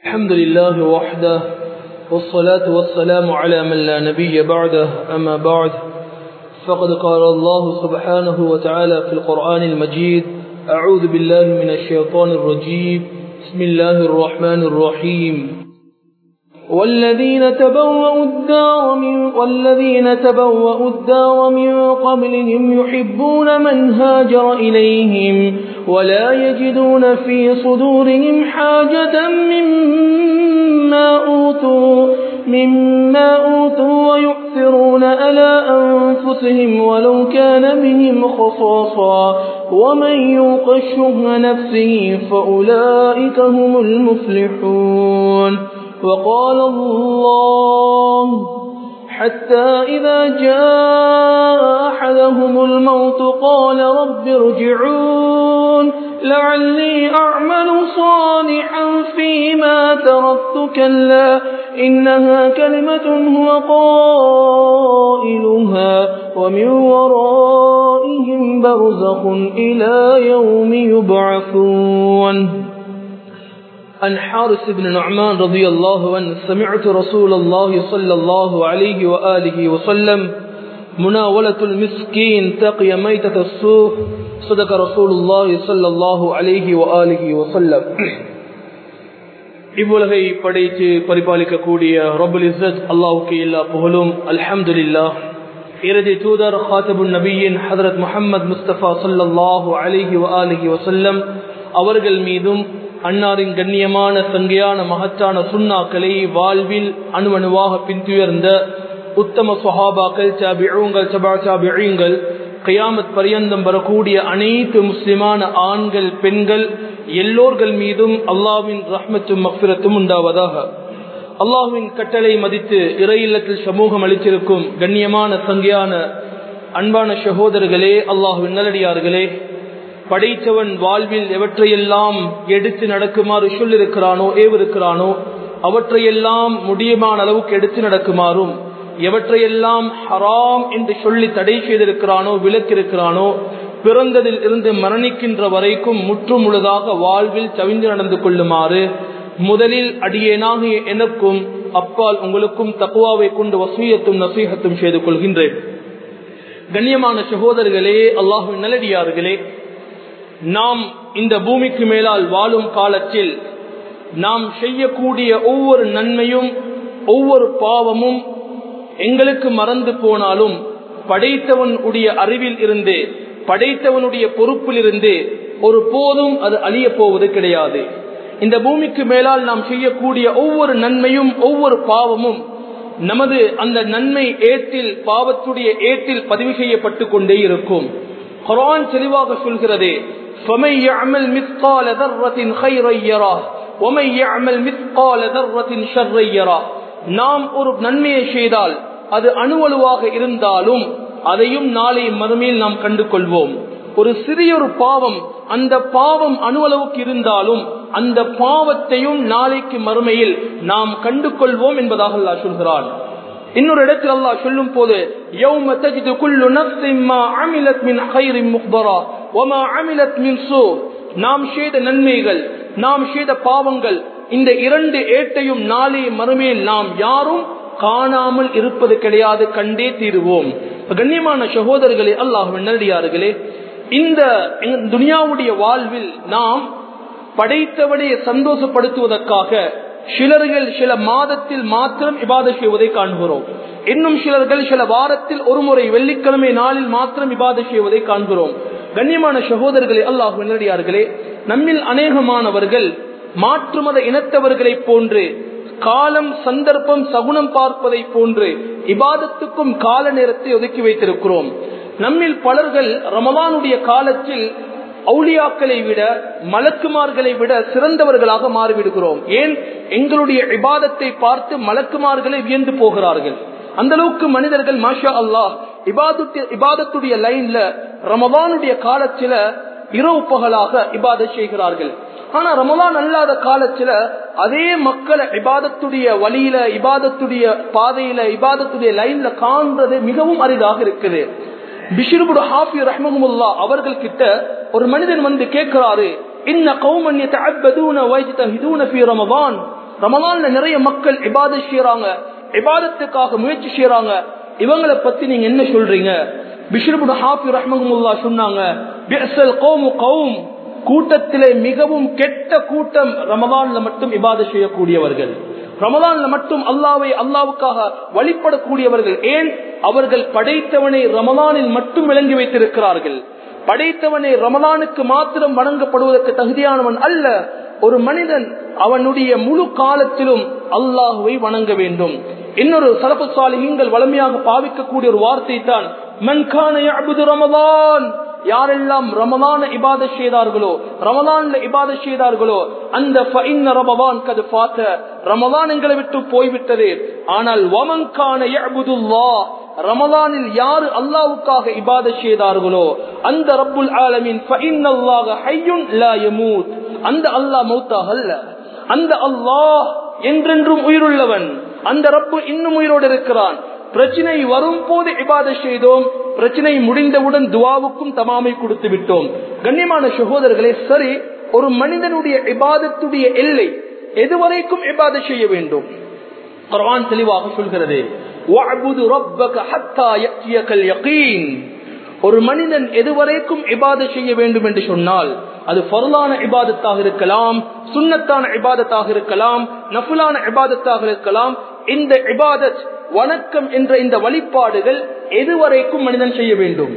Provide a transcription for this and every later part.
الحمد لله وحده والصلاة والسلام على من لا نبي بعده أما بعد فقد قال الله سبحانه وتعالى في القرآن المجيد أعوذ بالله من الشيطان الرجيم بسم الله الرحمن الرحيم والذين تبوأوا الدار من والذين تبوأوا الدار من قبلهم يحبون من هاجر إليهم ولا يجدون في صدورهم حاجة مما أوتوا مما أوتوا ويؤثرون على أنفسهم ولو كان بهم خصاصا ومن يوق الشهر نفسه فأولئك هم المفلحون وقال الله حتى إذا جاء أحدهم الموت قال رب ارجعون لعلي أعمل صالحا فيما تركت كلا إنها كلمة هو قائلها ومن ورائهم برزخ إلى يوم يبعثون عن حارس بن نعمان رضي الله عنه سمعت رسول الله صلى الله عليه وآله وسلم مناولة المسكين تقي ميتة السوء صدق رسول الله صلى الله عليه وآله وسلم இவ்வுலகை படைத்து பரிபாலிக்கக்கூடிய ரபுல் இஸ்ஸத் அல்லாஹுக்கு எல்லா புகழும் அல்ஹம்துலில்லா இறுதி தூதர் ஹாத்தபுல் நபியின் ஹதரத் முஹம்மது முஸ்தபா சல்லாஹூ அலிஹி வலிஹி வசல்லம் அவர்கள் மீதும் அன்னாரின் கண்ணியமான சங்கையான மகத்தான சுண்ணாக்களை வாழ்வில் அணுவணுவாக பின்துயர்ந்த உத்தம சுஹாபாக்கள் சாபிழுங்கள் சபா சாபிழுங்கள் கயாமத் பரியந்தம் வரக்கூடிய அனைத்து முஸ்லிமான ஆண்கள் பெண்கள் எல்லோர்கள் மீதும் அல்லாவின் ரஹ்மத்தும் மக்பிரத்தும் உண்டாவதாக அல்லாஹுவின் கட்டளை மதித்து இறை இல்லத்தில் சமூகம் அளித்திருக்கும் கண்ணியமான சங்கையான அன்பான சகோதரர்களே அல்லாஹுவின் நல்லடியார்களே படைத்தவன் வாழ்வில் எவற்றையெல்லாம் எடுத்து நடக்குமாறு சொல்லிருக்கிறானோ ஏவிருக்கிறானோ அவற்றையெல்லாம் முடியுமான அளவுக்கு எடுத்து நடக்குமாறும் எவற்றையெல்லாம் ஹராம் என்று சொல்லி தடை செய்திருக்கிறானோ விலக்கிருக்கிறானோ பிறந்ததில் இருந்து மரணிக்கின்ற வரைக்கும் முற்று முழுதாக வாழ்வில் தவிந்து நடந்து கொள்ளுமாறு முதலில் அடியேனாகிய எனக்கும் அப்பால் உங்களுக்கும் தக்குவாவை கொண்டு வசூயத்தும் நசீகத்தும் செய்து கொள்கின்றேன் கண்ணியமான சகோதரர்களே அல்லாஹுவின் நல்லடியார்களே நாம் இந்த பூமிக்கு மேலால் வாழும் காலத்தில் நாம் செய்யக்கூடிய ஒவ்வொரு நன்மையும் ஒவ்வொரு பாவமும் எங்களுக்கு மறந்து போனாலும் படைத்தவன் உடைய அறிவில் இருந்து படைத்தவனுடைய பொறுப்பில் இருந்து ஒரு போதும் அது அழிய போவது கிடையாது இந்த பூமிக்கு மேலால் நாம் செய்யக்கூடிய ஒவ்வொரு நன்மையும் ஒவ்வொரு பாவமும் நமது அந்த நன்மை ஏட்டில் பாவத்துடைய ஏட்டில் பதிவு செய்யப்பட்டு கொண்டே இருக்கும் குரான் தெளிவாக சொல்கிறது فمن يعمل مثقال ذرة خيرا يراه ومن يعمل مثقال ذرة شرا يراه நாம் ஒரு நன்மையை செய்தால் அது அணுவலுவாக இருந்தாலும் அதையும் நாளை மறுமையில் நாம் கண்டு கொள்வோம் ஒரு சிறிய ஒரு பாவம் அந்த பாவம் அணுவளவுக்கு இருந்தாலும் அந்த பாவத்தையும் நாளைக்கு மறுமையில் நாம் கண்டு கொள்வோம் என்பதாக அல்லா சொல்கிறான் இன்னொரு இடத்தில் அல்லாஹ் சொல்லும் போது يوم تجد كل نفس ما عملت من خير مخبرا وما عملت من سوء நாம் செய்த நன்மைகள் நாம் செய்த பாவங்கள் இந்த இரண்டு ஏட்டையும் நாளை மறுமையில் நாம் யாரும் காணாமல் இருப்பது கிடையாது கண்டே தீருவோம் கண்ணியமான சகோதரர்களே அல்லாஹ் நல்லடியார்களே இந்த துனியாவுடைய வாழ்வில் நாம் படைத்தவனை சந்தோஷப்படுத்துவதற்காக சிலர்கள் சில மாதத்தில் மாத்திரம் இபாத செய்வதை காண்கிறோம் இன்னும் சிலர்கள் சில வாரத்தில் ஒரு முறை வெள்ளிக்கிழமை நாளில் மாத்திரம் இபாத செய்வதை காண்கிறோம் கண்ணியமான சகோதரர்களே அல்லாஹ் நல்லடியார்களே நம்மில் அநேகமானவர்கள் மாற்று மத இனத்தவர்களை போன்று காலம் சந்தர்ப்பம் சகுனம் பார்ப்பதை போன்று இபாதத்துக்கும் கால நேரத்தை ஒதுக்கி வைத்திருக்கிறோம் நம்மில் பலர்கள் ரமலானுடைய காலத்தில் அவுளியாக்களை விட மலக்குமார்களை விட சிறந்தவர்களாக மாறிவிடுகிறோம் ஏன் எங்களுடைய இபாதத்தை பார்த்து மலக்குமார்களை வியந்து போகிறார்கள் அந்த அளவுக்கு மனிதர்கள் மாஷா அல்லாஹ் இபாதத்துடைய லைன்ல ரமவானுடைய காலத்துல இரவு பகலாக இபாத செய்கிறார்கள் ஆனா ரமலான் அல்லாத காலத்துல அதே மக்களை இபாதத்துடைய வழியில இபாதத்துடைய பாதையில இபாதத்துடைய லைன்ல காண்றது மிகவும் அரிதாக இருக்குது பிஷிருபுடு ஹாஃபி ரஹ்மஹமுல்லா அவர்கள் கிட்ட ஒரு மனிதன் வந்து கேட்கிறாரு இன்ன கௌமன் யதஅப்பதூன வயஜ்தஹிதூன ஃபீ ரமதான் ரமலான்ல நிறைய மக்கள் இபாத செய்யறாங்க இபாதத்துக்காக முயற்சி செய்யறாங்க இவங்களை பத்தி நீங்க என்ன சொல்றீங்க பிஷ்ருபுன் ஹாஃபி ரஹ்மகுல்லா சொன்னாங்க பிஅஸல் கௌமு கௌம் கூட்டத்திலே மிகவும் கெட்ட கூட்டம் ரமலான்ல மட்டும் இபாத செய்யக்கூடியவர்கள் ரமலான்ல மட்டும் அல்லாவை அல்லாவுக்காக வழிபடக்கூடியவர்கள் ஏன் அவர்கள் படைத்தவனை ரமலானில் மட்டும் விளங்கி வைத்திருக்கிறார்கள் படைத்தவனை ரமலானுக்கு மாத்திரம் வணங்கப்படுவதற்கு தகுதியானவன் அல்ல ஒரு மனிதன் அவனுடைய முழு காலத்திலும் அல்லாஹுவை வணங்க வேண்டும் இன்னொரு சரப்பு சாலிகள் வளமையாக பாவிக்கக்கூடிய ஒரு வார்த்தை தான் மன்கான ரமலான் யாரெல்லாம் ரமலான இபாத செய்தார்களோ ரமலான்ல இபாத செய்தார்களோ அந்த ரமலான் கது பார்த்த ரமலான் எங்களை விட்டு போய்விட்டது ஆனால் வமன்கான ரமலானில் யாரு அல்லாவுக்காக இபாத செய்தார்களோ அந்த ரப்புல் ஆலமின் அந்த அல்லாஹ் மௌத்தாக அல்ல அந்த அல்லாஹ் என்றென்றும் உயிருள்ளவன் அந்த ரப்பு இன்னும் உயிரோடு இருக்கிறான் பிரச்சனை வரும் போது இபாத செய்தோம் பிரச்சனை முடிந்தவுடன் துவாவுக்கும் தமாமை கொடுத்து விட்டோம் கண்ணியமான சகோதரர்களே சரி ஒரு மனிதனுடைய இபாதத்துடைய எல்லை எதுவரைக்கும் இபாத செய்ய வேண்டும் குர்ஆன் தெளிவாக சொல்கிறது ஒரு மனிதன் எதுவரைக்கும் இபாத செய்ய வேண்டும் என்று சொன்னால் அது பொருளான இபாதத்தாக இருக்கலாம் சுண்ணத்தான இபாதத்தாக இருக்கலாம் நஃபுலான இபாதத்தாக இருக்கலாம் இந்த இபாதத் வணக்கம் என்ற இந்த வழிபாடுகள் எதுவரைக்கும் மனிதன் செய்ய வேண்டும்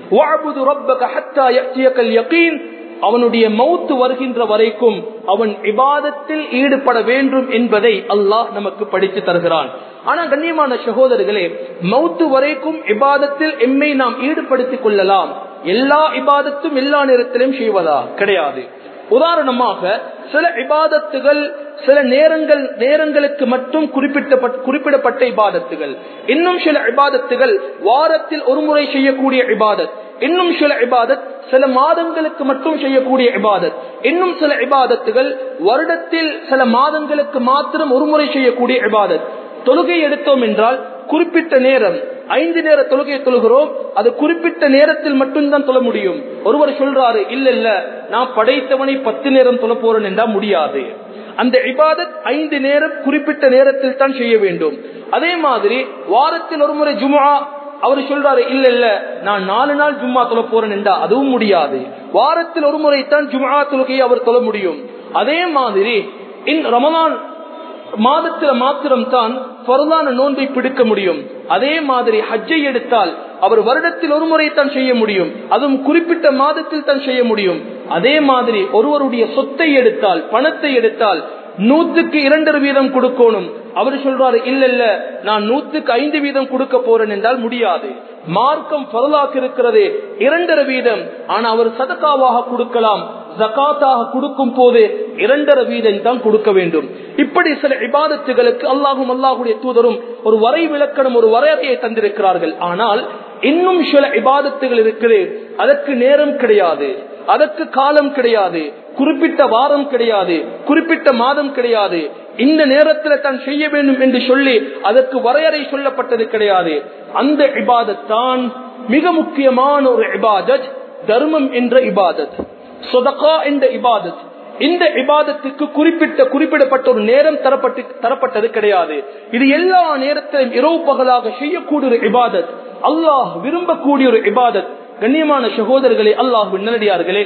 அவனுடைய மௌத்து வருகின்ற வரைக்கும் அவன் இபாதத்தில் ஈடுபட வேண்டும் என்பதை அல்லாஹ் நமக்கு படித்து தருகிறான் ஆனா கண்ணியமான சகோதரர்களே மௌத்து வரைக்கும் இபாதத்தில் எம்மை நாம் ஈடுபடுத்திக் கொள்ளலாம் எல்லா இபாதத்தும் எல்லா நேரத்திலும் செய்வதா கிடையாது உதாரணமாக சில இபாதத்துகள் சில நேரங்கள் நேரங்களுக்கு மட்டும் குறிப்பிட்ட குறிப்பிடப்பட்ட இபாதத்துகள் இன்னும் சில இபாதத்துகள் வாரத்தில் ஒரு முறை செய்யக்கூடிய இபாதத் இன்னும் சில இபாதத் சில மாதங்களுக்கு மட்டும் செய்யக்கூடிய இபாதத் இன்னும் சில இபாதத்துகள் வருடத்தில் சில மாதங்களுக்கு மாத்திரம் ஒரு முறை செய்யக்கூடிய இபாதத் தொழுகை எடுத்தோம் என்றால் குறிப்பிட்ட நேரம் ஐந்து நேர தொழுகையை தொழுகிறோம் அது குறிப்பிட்ட நேரத்தில் மட்டும்தான் தொழ முடியும் ஒருவர் சொல்றாரு இல்ல இல்ல நான் படைத்தவனை பத்து நேரம் தொழ போறேன் என்றா முடியாது அந்த இபாதத் ஐந்து நேரம் குறிப்பிட்ட நேரத்தில் தான் செய்ய வேண்டும் அதே மாதிரி வாரத்தில் ஒரு முறை ஜுமா அவர் சொல்றாரு இல்ல இல்ல நான் நாலு நாள் ஜும்மா தொழ போறேன் என்றா அதுவும் முடியாது வாரத்தில் ஒரு முறை தான் ஜுமா தொழுகையை அவர் தொழ முடியும் அதே மாதிரி இன் ரமலான் மாதத்துல மாத்திரம் தான் பொருளான நோன்பை பிடிக்க முடியும் அதே மாதிரி ஹஜ்ஜை எடுத்தால் அவர் வருடத்தில் ஒரு முறை தான் செய்ய முடியும் அதுவும் குறிப்பிட்ட மாதத்தில் தான் செய்ய முடியும் அதே மாதிரி ஒருவருடைய சொத்தை எடுத்தால் பணத்தை எடுத்தால் நூத்துக்கு இரண்டரை வீதம் கொடுக்கணும் அவர் சொல்றாரு இல்ல இல்ல நான் நூத்துக்கு ஐந்து வீதம் கொடுக்க போறேன் என்றால் முடியாது மார்க்கம் பரலாக்கு இருக்கிறது இரண்டரை வீதம் ஆனா அவர் சதக்காவாக கொடுக்கலாம் ஜக்காத்தாக கொடுக்கும் போது இரண்டரை வீதம் தான் கொடுக்க வேண்டும் இப்படி சில இபாதத்துகளுக்கு அல்லாஹும் அல்லாஹுடைய தூதரும் ஒரு வரை விளக்கணம் ஒரு வரையறையை தந்திருக்கிறார்கள் ஆனால் இன்னும் சில இபாதத்துகள் இருக்குது அதற்கு நேரம் கிடையாது அதற்கு காலம் கிடையாது குறிப்பிட்ட வாரம் கிடையாது குறிப்பிட்ட மாதம் கிடையாது இந்த நேரத்தில் தான் செய்ய வேண்டும் என்று சொல்லி அதற்கு வரையறை சொல்லப்பட்டது கிடையாது அந்த இபாதத்தான் மிக முக்கியமான ஒரு இபாதத் தர்மம் என்ற இபாதத் சொதகா என்ற இபாதத் இந்த இபாதத்துக்கு குறிப்பிட்ட குறிப்பிடப்பட்ட ஒரு நேரம் தரப்பட்டு தரப்பட்டது கிடையாது இது எல்லா நேரத்திலும் இரவு பகலாக செய்யக்கூடிய ஒரு இபாதத் அல்லாஹ் விரும்பக்கூடிய ஒரு இபாதத் கண்ணியமான சகோதரர்களே அல்லாஹ் நல்லடியார்களே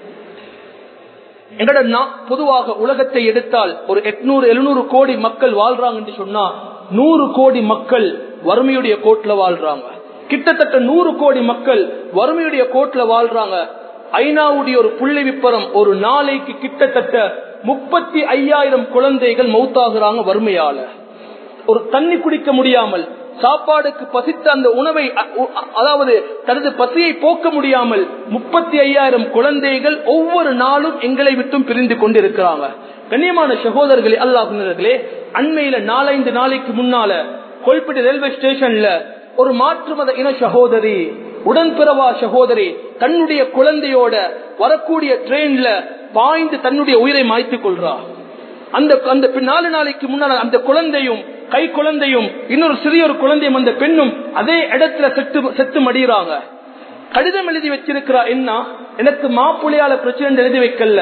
எங்கட பொதுவாக உலகத்தை எடுத்தால் ஒரு எட்நூறு எழுநூறு கோடி மக்கள் வாழ்றாங்க என்று சொன்னா நூறு கோடி மக்கள் வறுமையுடைய கோட்ல வாழ்றாங்க கிட்டத்தட்ட நூறு கோடி மக்கள் வறுமையுடைய கோட்ல வாழ்றாங்க ஐநாவுடைய ஒரு புள்ளி விப்பரம் ஒரு நாளைக்கு கிட்டத்தட்ட முப்பத்தி ஐயாயிரம் குழந்தைகள் மௌத்தாகிறாங்க வறுமையால ஒரு தண்ணி குடிக்க முடியாமல் சாப்பாடுக்கு பசித்த அந்த உணவை அதாவது தனது பசியை போக்க முடியாமல் முப்பத்தி ஐயாயிரம் குழந்தைகள் ஒவ்வொரு நாளும் எங்களை விட்டும் பிரிந்து கொண்டிருக்கிறாங்க கண்ணியமான சகோதரர்களே அல்லாஹர்களே அண்மையில நாலஞ்சு நாளைக்கு முன்னால கொல்பட்டி ரயில்வே ஸ்டேஷன்ல ஒரு மாற்று மத இன சகோதரி உடன்பிறவா சகோதரி தன்னுடைய குழந்தையோட வரக்கூடிய ட்ரெயின்ல பாய்ந்து தன்னுடைய உயிரை மாய்த்துக் கொள்றார் அந்த அந்த நாலு நாளைக்கு முன்னால் அந்த குழந்தையும் கை குழந்தையும் இன்னொரு சிறிய ஒரு குழந்தையும் அந்த பெண்ணும் அதே இடத்துல செத்து செத்து மடிகிறாங்க கடிதம் எழுதி வச்சிருக்கிறா என்ன எனக்கு மாப்பிள்ளையால பிரச்சனை எழுதி வைக்கல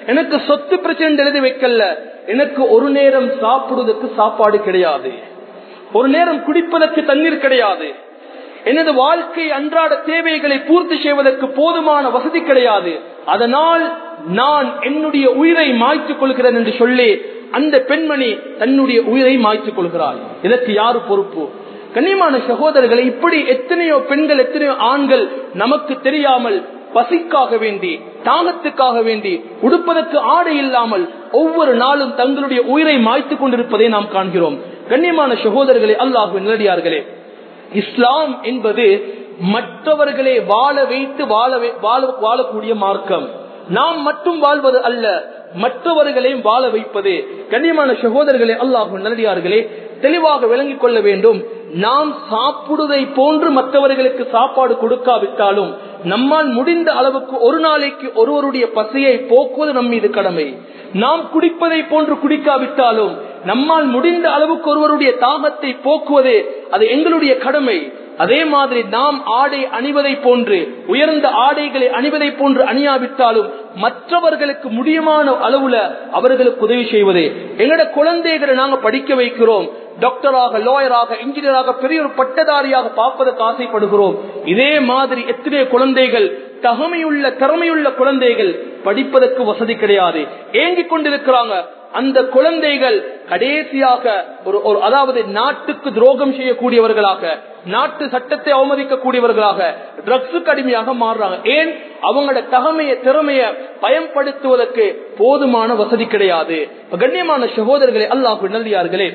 எனக்கு சொத்து பிரச்சனை எழுதி வைக்கல எனக்கு ஒரு நேரம் சாப்பிடுவதற்கு சாப்பாடு கிடையாது ஒரு நேரம் குடிப்பதற்கு தண்ணீர் கிடையாது எனது வாழ்க்கை அன்றாட தேவைகளை பூர்த்தி செய்வதற்கு போதுமான வசதி கிடையாது அதனால் நான் என்னுடைய உயிரை மாய்த்துக் கொள்கிறேன் என்று சொல்லி அந்த பெண்மணி தன்னுடைய உயிரை மாய்த்துக் கொள்கிறாள் இதற்கு யாரு பொறுப்பு கண்ணியமான சகோதரர்களை இப்படி எத்தனையோ பெண்கள் எத்தனையோ ஆண்கள் நமக்கு தெரியாமல் பசிக்காக வேண்டி தாகத்துக்காக வேண்டி உடுப்பதற்கு ஆடை இல்லாமல் ஒவ்வொரு நாளும் தங்களுடைய உயிரை மாய்த்துக் கொண்டிருப்பதை நாம் காண்கிறோம் கண்ணியமான சகோதரர்களே அல்லாஹு நிலடியார்களே இஸ்லாம் என்பது மற்றவர்களை வாழ வைத்து வாழ வாழக்கூடிய மார்க்கம் நாம் மட்டும் வாழ்வது அல்ல மற்றவர்களையும் வாழ வைப்பது கண்ணியமான சகோதரர்களே அல்லாஹு நல்லடியார்களே தெளிவாக விளங்கிக் கொள்ள வேண்டும் நாம் சாப்பிடுவதை போன்று மற்றவர்களுக்கு சாப்பாடு கொடுக்காவிட்டாலும் நம்மால் முடிந்த அளவுக்கு ஒரு நாளைக்கு ஒருவருடைய பசியை போக்குவது நம் மீது கடமை நாம் குடிப்பதை போன்று குடிக்காவிட்டாலும் நம்மால் முடிந்த அளவுக்கு ஒருவருடைய தாகத்தை போக்குவது அது எங்களுடைய கடமை அதே மாதிரி நாம் ஆடை அணிவதை போன்று உயர்ந்த ஆடைகளை அணிவதை போன்று அணியாவிட்டாலும் மற்றவர்களுக்கு முடியுமான அளவுல அவர்களுக்கு உதவி செய்வது எங்கட குழந்தைகளை நாங்க படிக்க வைக்கிறோம் டாக்டராக லாயராக இன்ஜினியராக பெரிய ஒரு பட்டதாரியாக பார்ப்பதற்கு ஆசைப்படுகிறோம் இதே மாதிரி எத்தனை குழந்தைகள் தகமையுள்ள திறமையுள்ள குழந்தைகள் படிப்பதற்கு வசதி கிடையாது ஏங்கிக் கொண்டிருக்கிறாங்க அந்த குழந்தைகள் கடைசியாக ஒரு ஒரு அதாவது நாட்டுக்கு துரோகம் செய்யக்கூடியவர்களாக நாட்டு சட்டத்தை அவமதிக்கக்கூடியவர்களாக ட்ரக்ஸுக்கு அடிமையாக மாறுறாங்க ஏன் அவங்களோட தகமைய திறமைய பயன்படுத்துவதற்கு போதுமான வசதி கிடையாது கண்ணியமான சகோதரர்களே அல்லாஹு நல்லியார்களே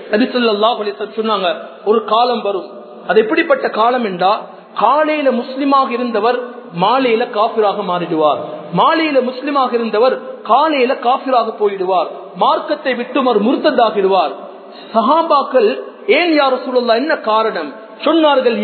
சொன்னாங்க ஒரு காலம் வரும் அது எப்படிப்பட்ட காலம் என்றா காலையில முஸ்லிமாக இருந்தவர் மாலையில காபிராக மாறிடுவார் மாலையில முஸ்லிமாக இருந்தவர் காலையில காபிராக போயிடுவார் மார்க்கத்தை விட்டு அவர் முருத்ததாகிடுவார் சஹாபாக்கள் ஏன் யார சொல்லலாம் என்ன காரணம் சொன்னார்கள்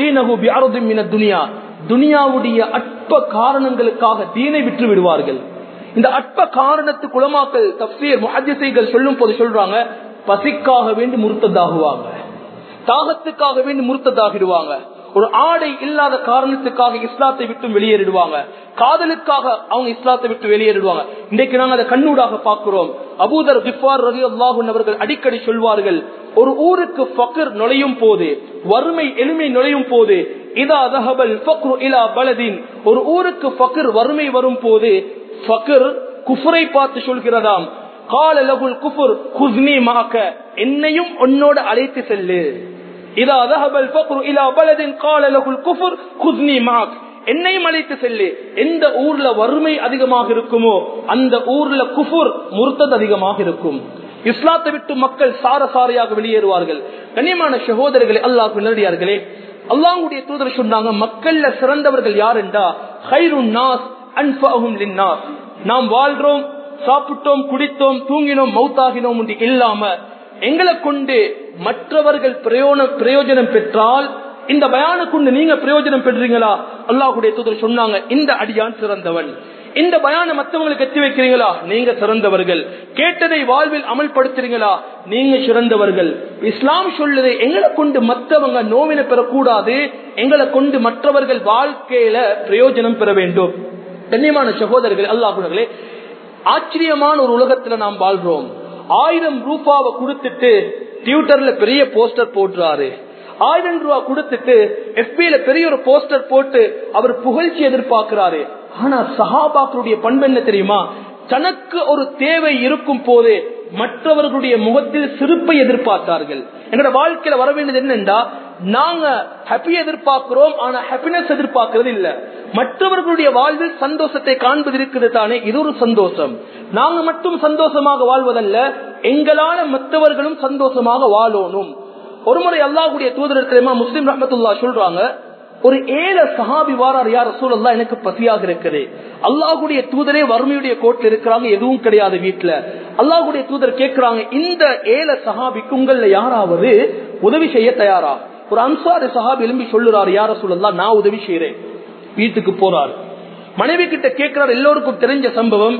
துனியா துனியாவுடைய அற்ப காரணங்களுக்காக தீனை விற்று விடுவார்கள் இந்த அற்ப காரணத்து குளமாக்கல் தப்சீர் முஹதிசைகள் சொல்லும் போது சொல்றாங்க பசிக்காக வேண்டி முருத்ததாகுவாங்க தாகத்துக்காக வேண்டி முருத்ததாகிடுவாங்க ஒரு ஆடை இல்லாத காரணத்துக்காக இஸ்லாத்தை விட்டு வெளியேறிடுவாங்க காதலுக்காக அவங்க இஸ்லாத்தை விட்டு வெளியேறிடுவாங்க இன்றைக்கு நாங்க அதை கண்ணூடாக பார்க்கிறோம் அபூதர் கிஃபார் ரவி அல்லாஹூன் அவர்கள் அடிக்கடி சொல்வார்கள் ஒரு ஊருக்கு ஃபக்கர் நுழையும் போது வறுமை எளிமை நுழையும் போது இதா தஹபல் ஃபக்ரு இலா பலதின் ஒரு ஊருக்கு ஃபக்கர் வறுமை வரும் போது ஃபக்கர் குஃபரை பார்த்து சொல்கிறதாம் கால லகுல் குஃபுர் குஸ்னி மாக்க என்னையும் உன்னோட அழைத்து செல்லு இதா தஹபல் ஃபக்ரு இலா பலதின் கால லகுல் குஃபுர் குஸ்னி மாக் என்னையும் அழைத்து செல்லு எந்த ஊர்ல வறுமை அதிகமாக இருக்குமோ அந்த ஊர்ல குஃபுர் முர்த்தத் அதிகமாக இருக்கும் இஸ்லாத்தை விட்டு மக்கள் சாரசாரியாக வெளியேறுவார்கள் கண்ணியமான சகோதரர்களே அல்லாஹ் நேரடியார்களே அல்லாஹுடைய தூதர் சொன்னாங்க மக்கள்ல சிறந்தவர்கள் யார் என்றா ஹைருன் நாஸ் அன்பகும் லின்னாஸ் நாம் வாழ்றோம் சாப்பிட்டோம் குடித்தோம் தூங்கினோம் மௌத்தாகினோம் என்று இல்லாம எங்களை கொண்டு மற்றவர்கள் பிரயோஜனம் பிரயோஜனம் பெற்றால் இந்த பயான கொண்டு நீங்க பிரயோஜனம் பெற்றீங்களா அல்லாஹுடைய தூதர் சொன்னாங்க இந்த அடியான் சிறந்தவன் இந்த பயான மற்றவங்களுக்கு எத்தி வைக்கிறீங்களா நீங்க சிறந்தவர்கள் கேட்டதை வாழ்வில் அமல்படுத்துறீங்களா நீங்க சிறந்தவர்கள் இஸ்லாம் சொல்லுதை எங்களை கொண்டு மற்றவங்க நோவின பெறக்கூடாது எங்களை கொண்டு மற்றவர்கள் வாழ்க்கையில பிரயோஜனம் பெற வேண்டும் கண்ணியமான சகோதரர்கள் அல்லாஹுனர்களே ஆச்சரியமான ஒரு உலகத்துல நாம் வாழ்றோம் ஆயிரம் ரூபாவை கொடுத்துட்டு ட்விட்டர்ல பெரிய போஸ்டர் போட்டுறாரு ஆயிரம் ரூபாய் கொடுத்துட்டு எஃபில பெரிய ஒரு போஸ்டர் போட்டு அவர் புகழ்ச்சி எதிர்பார்க்கிறாரு ஆனா சஹாபாக்களுடைய பண்பு என்ன தெரியுமா தனக்கு ஒரு தேவை இருக்கும் போது மற்றவர்களுடைய முகத்தில் சிரிப்பை எதிர்பார்த்தார்கள் எங்களோட வாழ்க்கையில வர வேண்டியது என்னென்றா நாங்க ஹாப்பி எதிர்பார்க்கிறோம் ஆனா ஹாப்பினஸ் எதிர்பார்க்கறது இல்ல மற்றவர்களுடைய வாழ்வில் சந்தோஷத்தை காண்பது இருக்குது தானே இது ஒரு சந்தோஷம் நாங்க மட்டும் சந்தோஷமாக வாழ்வதல்ல எங்களால மற்றவர்களும் சந்தோஷமாக வாழணும் ஒருமுறை அல்லாஹுடைய தூதரத்திலமா முஸ்லிம் ரஹமத்துல்லா சொல்றாங்க ஒரு ஏழை சஹாபி வாரார் யார் சூழல்லா எனக்கு பசியாக இருக்குது அல்லாஹுடைய தூதரே வறுமையுடைய கோட்டில் இருக்கிறாங்க எதுவும் கிடையாது வீட்டுல அல்லாஹுடைய தூதர் கேட்கிறாங்க இந்த ஏழை சஹாபிக்கு உங்கள யாராவது உதவி செய்ய தயாரா ஒரு அன்சாரி சஹாபி எழும்பி சொல்லுறாரு யார சூழல்லா நான் உதவி செய்யறேன் வீட்டுக்கு போறாரு மனைவி கிட்ட கேட்கிறார் எல்லோருக்கும் தெரிஞ்ச சம்பவம்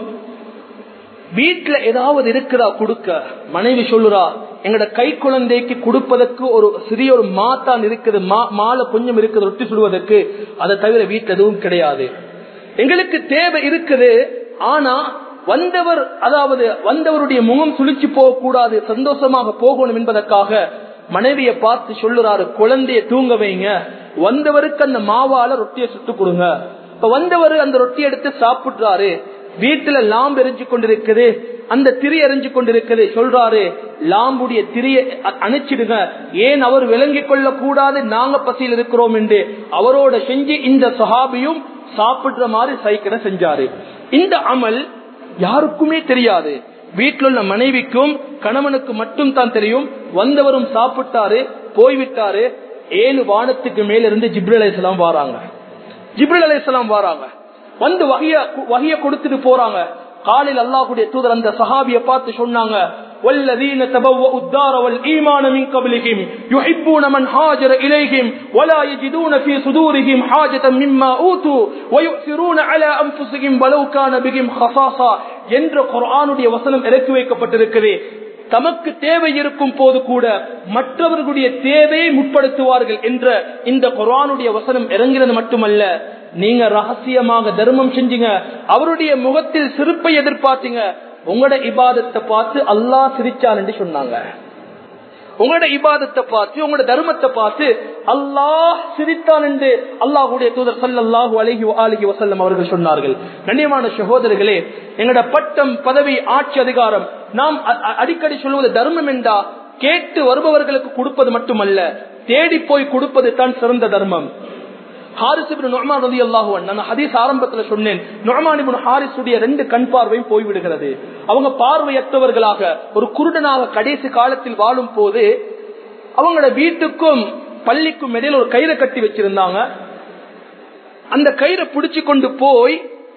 வீட்டுல ஏதாவது இருக்கிறா கொடுக்க மனைவி சொல்லுறா எங்கட கை குழந்தைக்கு கொடுப்பதற்கு ஒரு சிறிய ஒரு மாத்தான் இருக்குது மாலை கொஞ்சம் இருக்குது ரொட்டி சுடுவதற்கு அதை தவிர வீட்டுல எதுவும் கிடையாது எங்களுக்கு தேவை இருக்குது ஆனா வந்தவர் அதாவது வந்தவருடைய முகம் சுழிச்சு போகக்கூடாது சந்தோஷமாக போகணும் என்பதற்காக மனைவியை பார்த்து சொல்லுறாரு குழந்தைய தூங்க வைங்க வந்தவருக்கு அந்த மாவால ரொட்டியை சுட்டு கொடுங்க இப்ப வந்தவர் அந்த ரொட்டி எடுத்து சாப்பிடுறாரு வீட்டுல லாம்பு எரிஞ்சு கொண்டிருக்குது அந்த திரி எரிஞ்சு கொண்டிருக்குது சொல்றாரு லாம்புடைய திரிய அணைச்சிடுங்க ஏன் அவர் விளங்கிக் கொள்ள கூடாது நாங்க பசியில் இருக்கிறோம் என்று அவரோட செஞ்சு இந்த சஹாபியும் சாப்பிடுற மாதிரி சைக்கிளை செஞ்சாரு இந்த அமல் யாருக்குமே தெரியாது வீட்டில் உள்ள மனைவிக்கும் கணவனுக்கு மட்டும் தான் தெரியும் வந்தவரும் சாப்பிட்டாரு போய்விட்டாரு ஏழு வானத்துக்கு மேல இருந்து ஜிப்ரல் அலிஸ்லாம் வாராங்க ஜிப்ரல் அலிஸ்லாம் வாராங்க வந்து வகைய வகைய கொடுத்துட்டு போறாங்க காலில் அல்லாஹுடைய தூதர் அந்த சஹாபிய பார்த்து சொன்னாங்க والذين تبوأوا الدار والإيمان من قبلهم يحبون من هاجر إليهم ولا يجدون في صدورهم حاجة مما أوتوا ويؤثرون على أنفسهم ولو كان بهم خصاصة என்ற குர்ஆனுடைய வசனம் இறக்கி வைக்கப்பட்டிருக்கிறது தமக்கு தேவை இருக்கும் போது கூட மற்றவர்களுடைய தேவையை முற்படுத்துவார்கள் என்ற இந்த குர்ஆனுடைய வசனம் இறங்கிறது மட்டுமல்ல நீங்க ரகசியமாக தர்மம் செஞ்சீங்க அவருடைய முகத்தில் சிரிப்பை எதிர்பார்த்தீங்க உங்களோட இபாதத்தை பார்த்து அல்லாஹ் சிரிச்சான் என்று சொன்னாங்க உங்களோட இபாதத்தை பார்த்து உங்களோட தர்மத்தை பார்த்து அல்லாஹ் சிரித்தான் என்று அல்லாஹுடைய தூதர் சல்லாஹூ அலஹி அலஹி வசல்லம் அவர்கள் சொன்னார்கள் கண்ணியமான சகோதரர்களே எங்களோட பட்டம் பதவி ஆட்சி அதிகாரம் நாம் அடிக்கடி சொல்வது தர்மம் என்றா கேட்டு வருபவர்களுக்கு கொடுப்பது மட்டுமல்ல தேடி போய் கொடுப்பது தான் சிறந்த தர்மம் ஆரம்பத்துல சொன்னேன் ஹாரிசுடைய ரெண்டு கண் பார்வையும் போய்விடுகிறது அவங்க பார்வையற்றவர்களாக ஒரு குருடனாக கடைசி காலத்தில் வாழும் போது அவங்களோட வீட்டுக்கும் பள்ளிக்கும் இடையில ஒரு கயிறை கட்டி வச்சிருந்தாங்க அந்த கயிறை பிடிச்சு கொண்டு போய்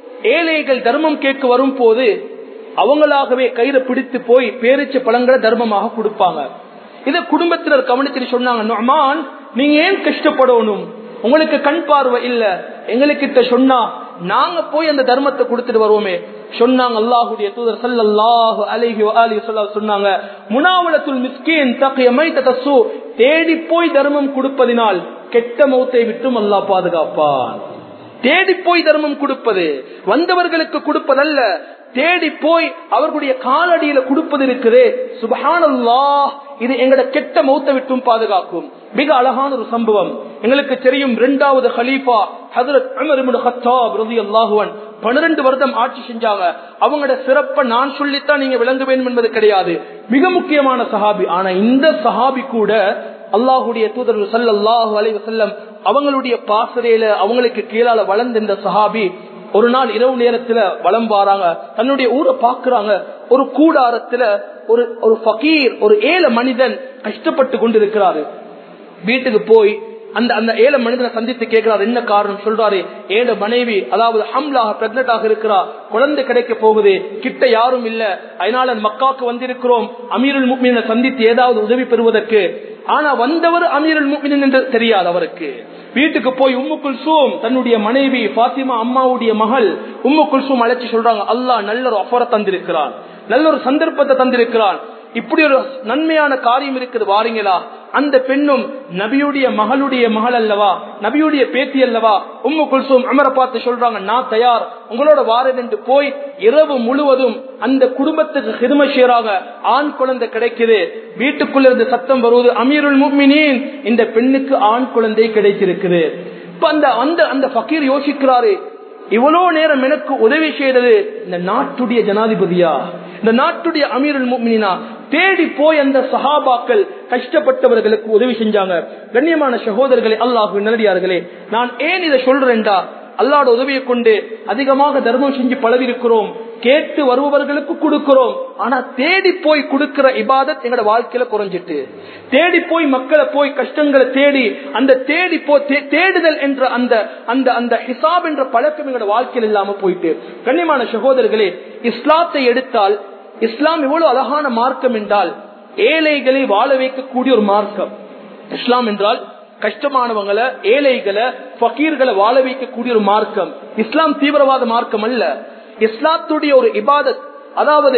ஏழைகள் தர்மம் கேட்க வரும் போது அவங்களாகவே கயிறை பிடித்து போய் பேரிச்ச பழங்களை தர்மமாக கொடுப்பாங்க இத குடும்பத்தினர் கவனிச்சு சொன்னாங்க நொமான் நீங்க ஏன் கஷ்டப்படணும் உங்களுக்கு கண் பார்வை இல்ல எங்களுக்கிட்ட சொன்னா நாங்க போய் அந்த தர்மத்தை கொடுத்துட்டு வருவோமே சொன்னாங்க அல்லாஹுடைய தூதர் சல்லாஹு அலைஹி அலி சொல்ல சொன்னாங்க முனாவலத்துல் மிஸ்கின் தகையமை தசு தேடி போய் தர்மம் கொடுப்பதினால் கெட்ட மௌத்தை விட்டும் அல்லாஹ் பாதுகாப்பான் தேடி போய் தர்மம் கொடுப்பது வந்தவர்களுக்கு கொடுப்பதல்ல தேடி போய் அவர்களுடைய காலடியில கொடுப்பது இருக்குது சுபஹானல்லா இது எங்கட கெட்ட மௌத்த விட்டும் பாதுகாக்கும் மிக அழகான ஒரு சம்பவம் எங்களுக்கு தெரியும் இரண்டாவது ஹலீஃபா ஹதரத் ஹத்தாப் ரதி அல்லாஹுவன் பன்னிரண்டு வருடம் ஆட்சி செஞ்சாங்க அவங்களோட சிறப்ப நான் சொல்லித்தான் நீங்க விளங்க வேண்டும் என்பது கிடையாது மிக முக்கியமான சஹாபி ஆனா இந்த சஹாபி கூட அல்லாஹுடைய தூதர் சல்லாஹூ அலை வசல்லம் அவங்களுடைய பாசறையில அவங்களுக்கு கீழால வளர்ந்த இந்த சஹாபி ஒரு நாள் இரவு நேரத்துல வளம் வாராங்க தன்னுடைய ஊரை பாக்குறாங்க ஒரு கூடாரத்துல ஒரு ஒரு ஃபகீர் ஒரு ஏழை மனிதன் கஷ்டப்பட்டு கொண்டிருக்கிறாரு வீட்டுக்கு போய் அந்த அந்த ஏழை மனிதனை சந்தித்து கேட்கிறார் என்ன காரணம் சொல்றாரு ஏழை மனைவி அதாவது ஹம்லாக பிரெக்னட் இருக்கிறா குழந்தை கிடைக்க போகுது கிட்ட யாரும் இல்ல அதனால மக்காக்கு வந்திருக்கிறோம் அமீருல் முக்மீனை சந்தித்து ஏதாவது உதவி பெறுவதற்கு ஆனா வந்தவர் அமீருல் முக்மின் என்று தெரியாது அவருக்கு வீட்டுக்கு போய் உம்மு குல்சூம் தன்னுடைய மனைவி பாத்திமா அம்மாவுடைய மகள் உம்மு குல்சூம் அழைச்சி சொல்றாங்க அல்லாஹ் நல்ல ஒரு அஃபரை தந்திருக்கிறான் நல்ல ஒரு சந்தர்ப்பத்தை தந்திருக்கிறான் இப்படி ஒரு நன்மையான காரியம் இருக்குது வாரீங்களா அந்த பெண்ணும் நபியுடைய மகளுடைய மகள் அல்லவா நபியுடைய பேத்தி அல்லவா உம்மு குல்சூம் அமர பார்த்து சொல்றாங்க நான் தயார் உங்களோட வாரன் என்று போய் இரவு முழுவதும் அந்த குடும்பத்துக்கு ஹிருமஷேராக ஆண் குழந்தை கிடைக்குது வீட்டுக்குள்ள இருந்து சத்தம் வருவது அமீருல் முக்மினின் இந்த பெண்ணுக்கு ஆண் குழந்தை கிடைத்திருக்குது இப்ப அந்த அந்த அந்த பக்கீர் யோசிக்கிறாரு இவ்வளவு நேரம் எனக்கு உதவி செய்யறது இந்த நாட்டுடைய ஜனாதிபதியா இந்த நாட்டுடைய அமீருல் முக்மினா தேடி போய் அந்த சஹாபாக்கள் கஷ்டப்பட்டவர்களுக்கு உதவி செஞ்சாங்க கண்ணியமான சகோதரர்களே அல்லாஹு நல்லடியார்களே நான் ஏன் இதை சொல்றேன்டா அல்லாட உதவியை கொண்டு அதிகமாக தர்மம் செஞ்சு பழகிருக்கிறோம் கேட்டு வருபவர்களுக்கு கொடுக்கிறோம் ஆனா தேடி போய் கொடுக்கிற இபாதத் எங்களோட வாழ்க்கையில குறைஞ்சிட்டு தேடி போய் மக்களை போய் கஷ்டங்களை தேடி அந்த தேடி போ தேடுதல் என்ற அந்த அந்த அந்த ஹிசாப் என்ற பழக்கம் எங்களோட வாழ்க்கையில் இல்லாம போயிட்டு கண்ணியமான சகோதரர்களே இஸ்லாத்தை எடுத்தால் இஸ்லாம் எவ்வளவு அழகான மார்க்கம் என்றால் ஏழைகளை வாழ வைக்கக்கூடிய ஒரு மார்க்கம் இஸ்லாம் என்றால் கஷ்டமானவங்களை ஏழைகளை பகீர்களை வாழ வைக்கக்கூடிய ஒரு மார்க்கம் இஸ்லாம் தீவிரவாத மார்க்கம் அல்ல இஸ்லாத்துடைய ஒரு இபாதத் அதாவது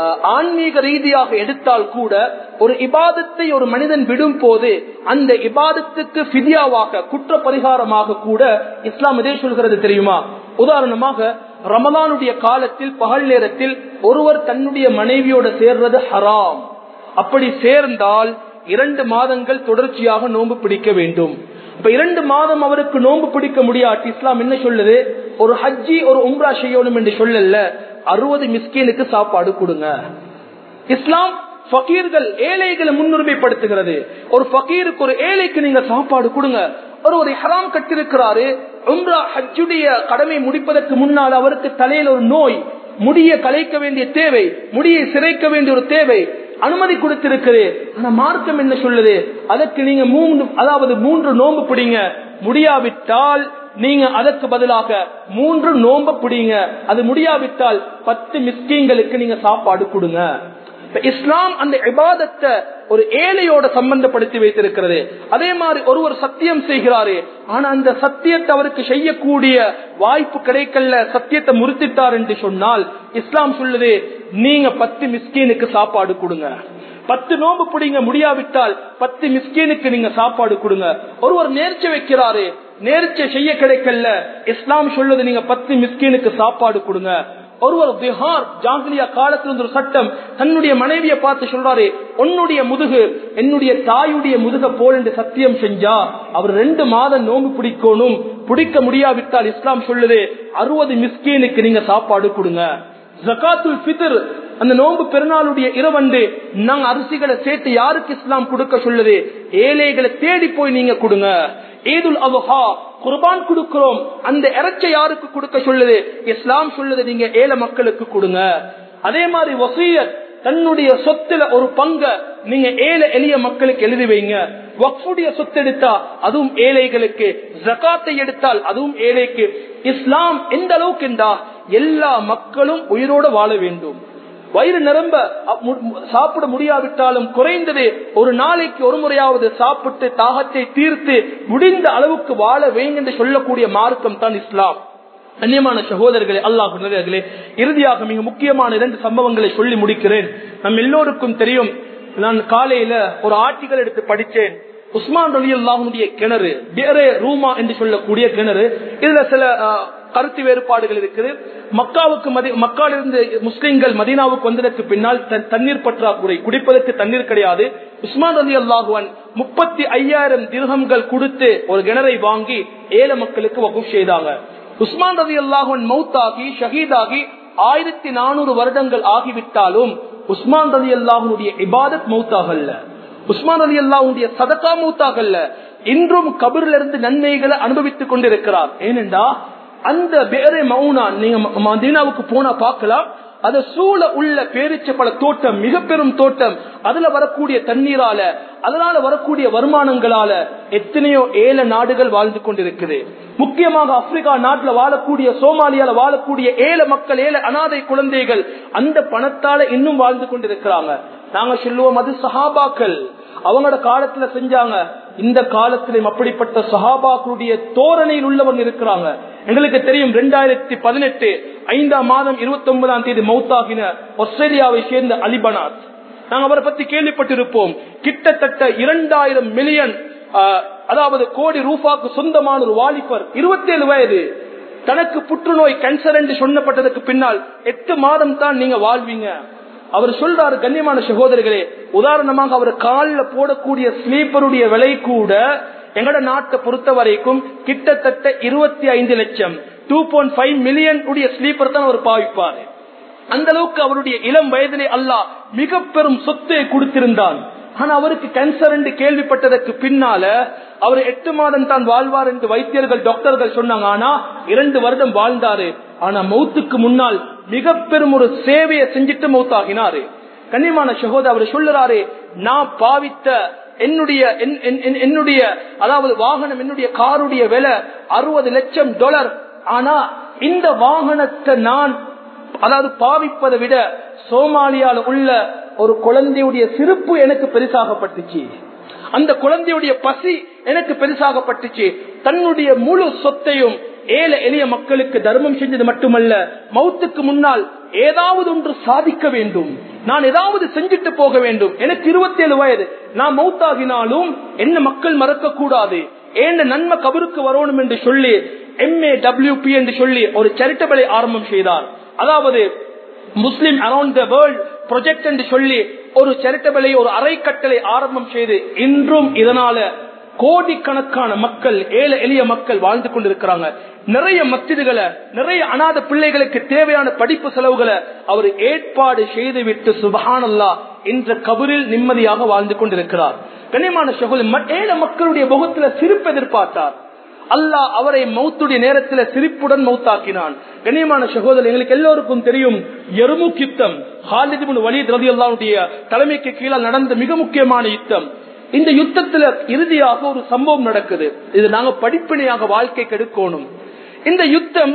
ஆன்மீக ரீதியாக எடுத்தால் கூட ஒரு இபாதத்தை ஒரு மனிதன் விடும் போது அந்த இபாதத்துக்கு பிதியாவாக குற்ற பரிகாரமாக கூட இஸ்லாம் இதே சொல்கிறது தெரியுமா உதாரணமாக ரமலானுடைய காலத்தில் பகல் நேரத்தில் ஒருவர் தன்னுடைய மனைவியோட சேர்றது ஹராம் அப்படி சேர்ந்தால் இரண்டு மாதங்கள் தொடர்ச்சியாக நோன்பு பிடிக்க வேண்டும் இப்ப இரண்டு மாதம் அவருக்கு நோன்பு பிடிக்க முடியாட்டி இஸ்லாம் என்ன சொல்லுது ஒரு ஹஜ்ஜி ஒரு உம்ரா செய்யணும் என்று சொல்லல அறுபது மிஸ்கீனுக்கு சாப்பாடு கொடுங்க இஸ்லாம் ஃபகீர்கள் ஏழைகளை முன்னுரிமைப்படுத்துகிறது ஒரு ஃபகீருக்கு ஒரு ஏழைக்கு நீங்க சாப்பாடு கொடுங்க ஒரு ஒரு ஹராம் கட்டிருக்கிறாரு உம்ரா ஹஜ்ஜுடைய கடமை முடிப்பதற்கு முன்னால் அவருக்கு தலையில் ஒரு நோய் முடிய கலைக்க வேண்டிய தேவை முடியை சிறைக்க வேண்டிய ஒரு தேவை அனுமதி கொடுத்திருக்குது ஆனா மார்க்கம் என்ன சொல்லுது அதற்கு நீங்க மூன்று அதாவது மூன்று நோன்பு பிடிங்க முடியாவிட்டால் நீங்க அதற்கு பதிலாக மூன்று நோன்பு பிடிங்க அது முடியாவிட்டால் பத்து மிஸ்கீங்களுக்கு நீங்க சாப்பாடு கொடுங்க இஸ்லாம் அந்த இபாதத்தை ஒரு ஏழையோட சம்பந்தப்படுத்தி வைத்திருக்கிறது அதே மாதிரி ஒருவர் சத்தியம் செய்கிறாரு ஆனா அந்த சத்தியத்தை அவருக்கு செய்யக்கூடிய வாய்ப்பு கிடைக்கல சத்தியத்தை முறித்திட்டார் என்று சொன்னால் இஸ்லாம் சொல்லுது நீங்க பத்து மிஸ்கீனுக்கு சாப்பாடு கொடுங்க பத்து நோம்பு பிடிங்க முடியாவிட்டால் பத்து மிஸ்கீனுக்கு நீங்க சாப்பாடு கொடுங்க ஒருவர் நேர்ச்சி வைக்கிறாரு நேர்ச்சி செய்ய கிடைக்கல இஸ்லாம் சொல்லுது நீங்க பத்து மிஸ்கீனுக்கு சாப்பாடு கொடுங்க ஒருவர் பிஹார் ஜாங்கிலியா காலத்தில் ஒரு சட்டம் தன்னுடைய மனைவியை பார்த்து சொல்றாரு உன்னுடைய முதுகு என்னுடைய தாயுடைய முதுக போல் என்று சத்தியம் செஞ்சா அவர் ரெண்டு மாதம் நோம்பு பிடிக்கணும் பிடிக்க முடியாவிட்டால் இஸ்லாம் சொல்லுது அறுபது மிஸ்கீனுக்கு நீங்க சாப்பாடு கொடுங்க ஜகாத்துல் பிதர் அந்த நோன்பு பெருநாளுடைய இரவண்டு நாங்க அரிசிகளை சேர்த்து யாருக்கு இஸ்லாம் கொடுக்க சொல்லுது ஏழைகளை தேடி போய் நீங்க கொடுங்க ஈதுல் அபஹா குர்பான் கொடுக்கிறோம் அந்த இறைச்சை யாருக்கு கொடுக்க சொல்லுது இஸ்லாம் சொல்லுது நீங்க ஏழை மக்களுக்கு கொடுங்க அதே மாதிரி வசீயத் தன்னுடைய சொத்துல ஒரு பங்க நீங்க ஏழை எளிய மக்களுக்கு எழுதி வைங்க வக்ஃபுடைய சொத்து எடுத்தா அதுவும் ஏழைகளுக்கு ஜகாத்தை எடுத்தால் அதுவும் ஏழைக்கு இஸ்லாம் எந்த அளவுக்கு என்றா எல்லா மக்களும் உயிரோட வாழ வேண்டும் வயிறு நிரம்ப சாப்பிட முடியாவிட்டாலும் குறைந்தது ஒரு நாளைக்கு ஒரு முறையாவது சாப்பிட்டு தாகத்தை தீர்த்து முடிந்த அளவுக்கு வாழ வேண்டும் என்று சொல்லக்கூடிய மார்க்கம் தான் இஸ்லாம் கண்ணியமான சகோதரர்களே அல்லாஹ் நிறையர்களே இறுதியாக மிக முக்கியமான இரண்டு சம்பவங்களை சொல்லி முடிக்கிறேன் நம் எல்லோருக்கும் தெரியும் நான் காலையில ஒரு ஆர்டிகல் எடுத்து படித்தேன் உஸ்மான் அலி அல்லாஹனுடைய கிணறு பேரே ரூமா என்று சொல்லக்கூடிய கிணறு இதுல சில கருத்து வேறுபாடுகள் இருக்குது மக்காவுக்கு மதி மக்காலிருந்து முஸ்லிம்கள் மதீனாவுக்கு வந்ததற்கு பின்னால் தண்ணீர் பற்றாக்குறை குடிப்பதற்கு தண்ணீர் கிடையாது உஸ்மான் அலி அல்லாஹுவன் முப்பத்தி ஐயாயிரம் திருகங்கள் கொடுத்து ஒரு கிணறை வாங்கி ஏழை மக்களுக்கு வகுப்பு செய்தாங்க உஸ்மான் ரவி அல்லாஹுவன் மௌத்தாகி ஷஹீதாகி ஆயிரத்தி நானூறு வருடங்கள் ஆகிவிட்டாலும் உஸ்மான் ரவி அல்லாஹனுடைய இபாதத் மௌத்தாகல்ல உஸ்மான் அலி அல்லாவுடைய சதகா மூத்தாகல்ல இன்றும் கபிரில் இருந்து நன்மைகளை அனுபவித்துக் கொண்டிருக்கிறார் ஏனென்றா அந்த பேரே மௌனா நீங்க மதீனாவுக்கு போனா பார்க்கலாம் அது சூழ உள்ள பேரிச்ச பல தோட்டம் மிக பெரும் தோட்டம் அதுல வரக்கூடிய தண்ணீரால அதனால வரக்கூடிய வருமானங்களால எத்தனையோ ஏழை நாடுகள் வாழ்ந்து கொண்டிருக்குது முக்கியமாக ஆப்பிரிக்கா நாட்டுல வாழக்கூடிய சோமாலியால வாழக்கூடிய ஏழை மக்கள் ஏழை அனாதை குழந்தைகள் அந்த பணத்தால இன்னும் வாழ்ந்து கொண்டிருக்கிறாங்க நாங்க சொல்லுவோம் அது சஹாபாக்கள் அவங்களோட காலத்துல செஞ்சாங்க இந்த காலத்திலும் அப்படிப்பட்ட சஹாபாக்களுடைய தோரணையில் உள்ளவங்க இருக்கிறாங்க எங்களுக்கு தெரியும் ரெண்டாயிரத்தி பதினெட்டு ஐந்தாம் மாதம் இருபத்தி ஒன்பதாம் தேதி மௌத்தாகின ஆஸ்திரேலியாவை சேர்ந்த அலிபனாத் நாங்க அவரை பத்தி கேள்விப்பட்டிருப்போம் கிட்டத்தட்ட இரண்டாயிரம் மில்லியன் அதாவது கோடி ரூபாக்கு சொந்தமான ஒரு வாலிபர் இருபத்தேழு வயது தனக்கு புற்றுநோய் கேன்சர் என்று சொன்னப்பட்டதுக்கு பின்னால் எட்டு மாதம் தான் நீங்க வாழ்வீங்க அவர் சொல்றாரு கண்ணியமான சகோதரர்களே உதாரணமாக அவர் காலில் போடக்கூடிய ஸ்லீப்பருடைய விலை கூட எங்கட நாட்டை பொறுத்த வரைக்கும் கிட்டத்தட்ட இருபத்தி ஐந்து லட்சம் டூ பாயிண்ட் ஃபைவ் மில்லியன் உடைய ஸ்லீப்பர் தான் அவர் பாவிப்பாரு அந்த அளவுக்கு அவருடைய இளம் வயதிலே அல்லாஹ் மிக பெரும் சொத்தை கொடுத்திருந்தான் ஆனா அவருக்கு கேன்சர் என்று கேள்விப்பட்டதற்கு பின்னால அவர் எட்டு மாதம் தான் வாழ்வார் என்று வைத்தியர்கள் டாக்டர்கள் சொன்னாங்க ஆனா இரண்டு வருடம் வாழ்ந்தாரு ஆனா மௌத்துக்கு முன்னால் மிக பெரும் ஒரு சேவையை செஞ்சுட்டு மௌத்தாகினாரு கண்ணியமான சகோதரர் அவர் சொல்லுறாரு நான் பாவித்த என்னுடைய என்னுடைய அதாவது வாகனம் என்னுடைய காருடைய விலை அறுபது லட்சம் டாலர் ஆனா இந்த வாகனத்தை நான் அதாவது பாவிப்பதை விட சோமாலியால உள்ள ஒரு குழந்தையுடைய சிரிப்பு எனக்கு பெருசாகப்பட்டுச்சு அந்த குழந்தையுடைய பசி எனக்கு பெருசாகப்பட்டுச்சு தன்னுடைய முழு சொத்தையும் ஏழை எளிய மக்களுக்கு தர்மம் செஞ்சது மட்டுமல்ல மௌத்துக்கு முன்னால் ஏதாவது ஒன்று சாதிக்க வேண்டும் நான் ஏதாவது செஞ்சுட்டு போக வேண்டும் எனக்கு இருபத்தி ஏழு வயது நான் மௌத்தாகினாலும் என்ன மக்கள் மறக்க கூடாது ஏன் நன்மை கபருக்கு வரணும் என்று சொல்லி எம்ஏ டபிள்யூபி என்று சொல்லி ஒரு சேரிட்டபிளை ஆரம்பம் செய்தார் அதாவது Muslim around the world project என்று சொல்லி ஒரு சேரிட்டபிளை ஒரு அரைக்கட்டளை ஆரம்பம் செய்து இன்றும் இதனால கோடிக்கணக்கான மக்கள் ஏழை எளிய மக்கள் வாழ்ந்து கொண்டிருக்கிறாங்க நிறைய மத்திதுகளை நிறைய அநாத பிள்ளைகளுக்கு தேவையான படிப்பு செலவுகளை அவர் ஏற்பாடு செய்துவிட்டு சுபஹானல்லா என்ற கபரில் நிம்மதியாக வாழ்ந்து கொண்டிருக்கிறார் கண்ணியமான சகோதரி ஏழை மக்களுடைய முகத்துல சிரிப்பு எதிர்பார்த்தார் அல்லாஹ் அவரை மௌத்துடைய நேரத்தில் சிரிப்புடன் மௌத்தாக்கினான் கண்ணியமான சகோதரர் எங்களுக்கு எல்லோருக்கும் தெரியும் எருமுக் யுத்தம் ஹாலிதிபுன் வலித் ரதி அல்லாவுடைய தலைமைக்கு கீழே நடந்த மிக முக்கியமான யுத்தம் இந்த யுத்தத்துல இறுதியாக ஒரு சம்பவம் நடக்குது இது நாங்க படிப்பினையாக வாழ்க்கை கெடுக்கணும் இந்த யுத்தம்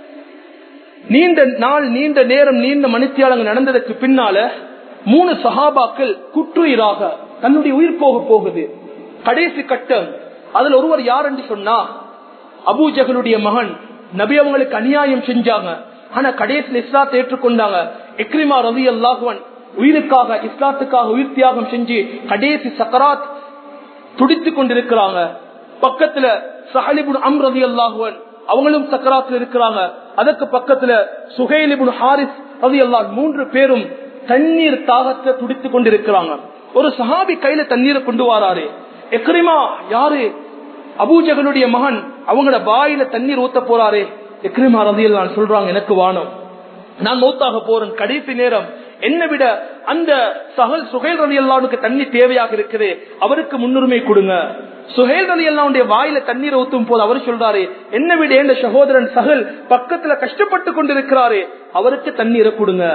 நீண்ட நாள் நீண்ட நேரம் நீண்ட மணித்தியாலங்கள் நடந்ததற்கு பின்னால மூணு சஹாபாக்கள் குற்றுயிராக தன்னுடைய உயிர் போக போகுது கடைசி கட்டம் அதுல ஒருவர் யார் என்று சொன்னா அபூஜகனுடைய மகன் நபி அவங்களுக்கு அநியாயம் செஞ்சாங்க ஆனா கடைசியில் இஸ்லாத்தை ஏற்றுக்கொண்டாங்க எக்ரிமா ரவி அல்லாஹுவன் உயிருக்காக இஸ்லாத்துக்காக உயிர் தியாகம் செஞ்சு கடைசி சக்கராத் துடித்துக் கொண்டிருக்கிறாங்க பக்கத்துல சஹலிபுன் அம் ரவி அல்லாஹுவன் அவங்களும் சக்கராத்தில் இருக்கிறாங்க அதற்கு பக்கத்துல சுஹேலிபுன் ஹாரிஸ் ரவி அல்லாஹ் மூன்று பேரும் தண்ணீர் தாகத்தை துடித்துக் கொண்டிருக்கிறாங்க ஒரு சஹாபி கையில தண்ணீரை கொண்டு வராரு எக்ரிமா யாரு அபூஜகனுடைய மகன் அவங்களோட வாயில தண்ணீர் ஊத்த போறாரு எக்ரிமா ரதியில் நான் சொல்றாங்க எனக்கு வானம் நான் மௌத்தாக போறேன் கடைசி நேரம் என்ன விட அந்த சகல் சுகைல் ரதி அல்லாவுக்கு தண்ணி தேவையாக இருக்குது அவருக்கு முன்னுரிமை கொடுங்க சுஹேல் ரதி அல்லாவுடைய வாயில தண்ணீர் ஊத்தும் போது அவர் சொல்றாரு என்ன விட இந்த சகோதரன் சகல் பக்கத்துல கஷ்டப்பட்டு கொண்டிருக்கிறாரு அவருக்கு தண்ணீரை கொடுங்க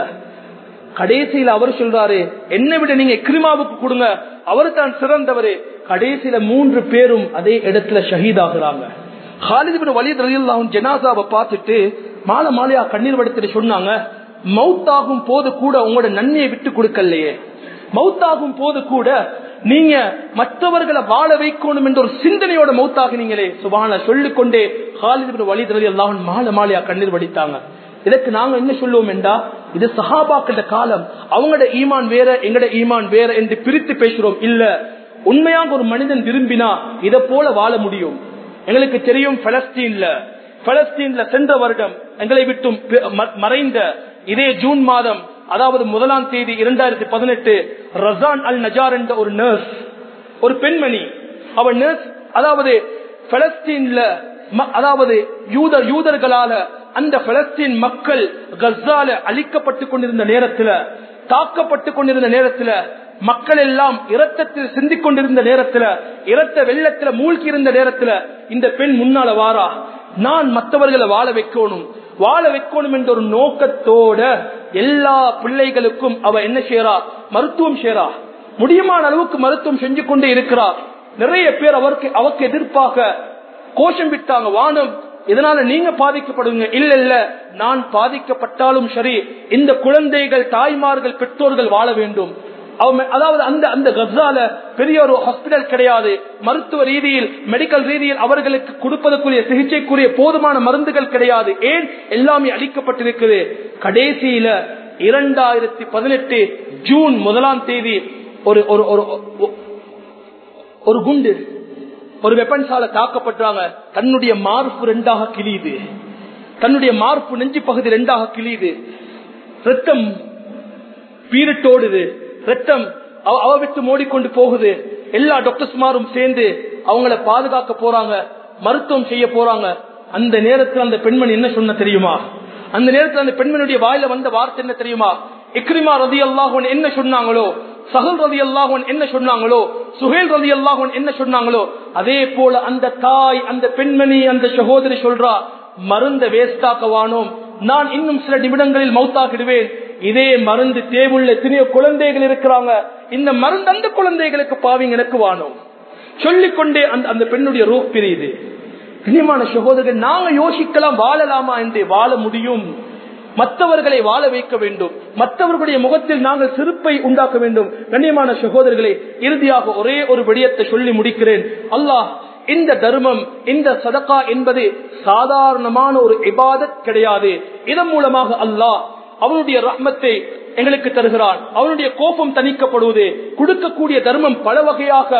கடைசியில அவர் சொல்றாரு என்ன விட நீங்க கிரிமாவுக்கு கொடுங்க அவர் தான் சிறந்தவரு கடைசியில மூன்று பேரும் அதே இடத்துல ஷஹீதாகிறாங்க ஹாலிதிபின் வலித் ரலியல்லாஹு ஜனாசாவை பார்த்துட்டு மாலை மாலையா கண்ணீர் வடித்துட்டு சொன்னாங்க மவுத்தாகும் போது கூட உங்களோட நன்மையை விட்டு கொடுக்கலையே மவுத்தாகும் போது கூட நீங்க மற்றவர்களை வாழ வைக்கணும் என்ற ஒரு சிந்தனையோட மௌத்தாகினீங்களே சுபான சொல்லிக்கொண்டே ஹாலிதிபின் வலித் ரலியல்லாஹு மாலை மாலையா கண்ணீர் வடித்தாங்க இதற்கு நாங்க என்ன சொல்லுவோம் என்றா இது சஹாபாக்கிட்ட காலம் அவங்களோட ஈமான் வேற எங்கட ஈமான் வேற என்று பிரித்து பேசுறோம் இல்ல உண்மையாக ஒரு மனிதன் விரும்பினா இதை போல வாழ முடியும் எங்களுக்கு தெரியும் பலஸ்தீன்ல பலஸ்தீன்ல சென்ற வருடம் எங்களை விட்டும் மறைந்த இதே ஜூன் மாதம் அதாவது முதலாம் தேதி இரண்டாயிரத்தி பதினெட்டு ரசான் அல் நஜார் என்ற ஒரு நர்ஸ் ஒரு பெண்மணி அவள் நர்ஸ் அதாவது பலஸ்தீன்ல அதாவது யூதர் யூதர்களால அந்த பலஸ்தீன் மக்கள் கசால அழிக்கப்பட்டு கொண்டிருந்த நேரத்துல தாக்கப்பட்டு கொண்டிருந்த நேரத்துல மக்கள் எல்லாம் இரத்தத்தில் சிந்திக் கொண்டிருந்த நேரத்துல இரத்த வெள்ளத்துல மூழ்கி இருந்த நேரத்துல இந்த பெண் முன்னால வாரா நான் மற்றவர்களை வாழ வைக்கணும் வாழ வைக்கணும் என்ற ஒரு நோக்கத்தோட எல்லா பிள்ளைகளுக்கும் அவ என்ன செய்யறா மருத்துவம் செய்யறா முடியுமான அளவுக்கு மருத்துவம் செஞ்சு கொண்டே இருக்கிறா நிறைய பேர் அவருக்கு அவருக்கு எதிர்ப்பாக கோஷம் விட்டாங்க வானம் இதனால நீங்க பாதிக்கப்படுங்க இல்ல இல்ல நான் பாதிக்கப்பட்டாலும் சரி இந்த குழந்தைகள் தாய்மார்கள் பெற்றோர்கள் வாழ வேண்டும் அதாவது அந்த அந்த கசால பெரிய ஒரு ஹாஸ்பிட்டல் கிடையாது மருத்துவ ரீதியில் மெடிக்கல் ரீதியில் அவர்களுக்கு கொடுப்பதற்குரிய சிகிச்சைக்குரிய போதுமான மருந்துகள் கிடையாது ஏன் எல்லாமே அளிக்கப்பட்டிருக்குது கடைசியில இரண்டாயிரத்தி பதினெட்டு ஜூன் முதலாம் தேதி ஒரு ஒரு ஒரு குண்டு ஒரு வெப்பன்சால தாக்கப்பட்டாங்க தன்னுடைய மார்பு ரெண்டாக கிழியுது தன்னுடைய மார்பு நெஞ்சு பகுதி ரெண்டாக கிழியுது ரத்தம் பீரிட்டோடுது ரத்தம் அவ விட்டு மோடிக்கொண்டு போகுது எல்லா டாக்டர்ஸ்மாரும் சேர்ந்து அவங்கள பாதுகாக்க போறாங்க மருத்துவம் செய்ய போறாங்க அந்த நேரத்தில் அந்த பெண்மணி என்ன சொன்ன தெரியுமா அந்த நேரத்தில் அந்த பெண்மணியுடைய வாயில வந்த வார்த்தை என்ன தெரியுமா இக்ரிமா ரதி அல்லாஹன் என்ன சொன்னாங்களோ சஹல் ரதி அல்லாஹன் என்ன சொன்னாங்களோ சுஹேல் ரதி அல்லாஹன் என்ன சொன்னாங்களோ அதே போல அந்த தாய் அந்த பெண்மணி அந்த சகோதரி சொல்றா மருந்த வேஸ்டாக்கவானோம் நான் இன்னும் சில நிமிடங்களில் மௌத்தாக்கிடுவேன் இதே மருந்து தேவுள்ள எத்தனையோ குழந்தைகள் இருக்கிறாங்க இந்த மருந்து அந்த குழந்தைகளுக்கு பாவிங்க எனக்கு வானோம் சொல்லிக்கொண்டே அந்த அந்த பெண்ணுடைய ரூ பிரியுது கண்ணியமான சகோதரர்கள் நாங்க யோசிக்கலாம் வாழலாமா என்று வாழ முடியும் மற்றவர்களை வாழ வைக்க வேண்டும் மற்றவர்களுடைய முகத்தில் நாங்கள் சிறுப்பை உண்டாக்க வேண்டும் கண்ணியமான சகோதரர்களை இறுதியாக ஒரே ஒரு விடயத்தை சொல்லி முடிக்கிறேன் அல்லாஹ் இந்த தர்மம் இந்த சதக்கா என்பது சாதாரணமான ஒரு இபாதத் கிடையாது இதன் மூலமாக அல்லாஹ் அவனுடைய ரஹ்மத்தை எங்களுக்கு தருகிறான் அவனுடைய கோபம் தணிக்கப்படுவது கொடுக்கக்கூடிய தர்மம் பல வகையாக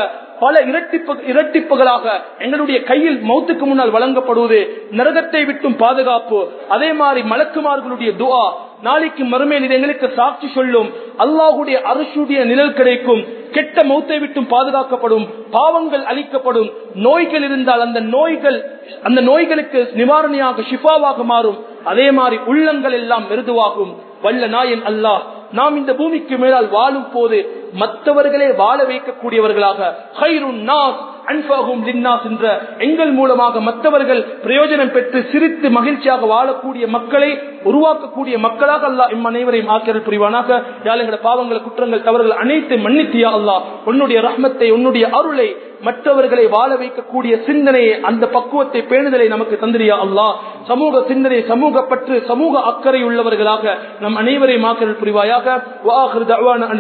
பல இரட்டிப்பு இரட்டிப்புகளாக எங்களுடைய கையில் மௌத்துக்கு முன்னால் வழங்கப்படுவது நரகத்தை விட்டும் பாதுகாப்பு அதே மாதிரி மலக்குமார்களுடைய துஆ நாளைக்கு மறுமையில் இது எங்களுக்கு சாட்சி சொல்லும் அல்லாஹுடைய அரசுடைய நிழல் கிடைக்கும் கெட்ட மௌத்தை விட்டும் பாதுகாக்கப்படும் பாவங்கள் அளிக்கப்படும் நோய்கள் இருந்தால் அந்த நோய்கள் அந்த நோய்களுக்கு நிவாரணியாக ஷிஃபாவாக மாறும் அதே மாதிரி உள்ளங்கள் எல்லாம் மிருதுவாகும் வல்ல நாயன் அல்லாஹ் நாம் இந்த பூமிக்கு மேலால் வாழும் போது மற்றவர்களே வாழ வைக்கக்கூடியவர்களாக ஹைருன் நாஸ் அன்பாகும் லின்னாஸ் என்ற எங்கள் மூலமாக மற்றவர்கள் பிரயோஜனம் பெற்று சிரித்து மகிழ்ச்சியாக வாழக்கூடிய மக்களை உருவாக்கக்கூடிய மக்களாக அல்லா இம் அனைவரையும் ஆக்கியல் புரிவானாக யாழங்கள பாவங்களை குற்றங்கள் தவறுகள் அனைத்து மன்னித்தியா அல்லா உன்னுடைய ரஹ்மத்தை உன்னுடைய அருளை மற்றவர்களை வாழ வைக்கக்கூடிய சிந்தனையை அந்த பக்குவத்தை பேணுதலை நமக்கு தந்திரியா அல்லா சமூக சிந்தனை சமூக பற்று சமூக அக்கறை உள்ளவர்களாக நம் அனைவரையும் ஆக்கியல் புரிவாயாக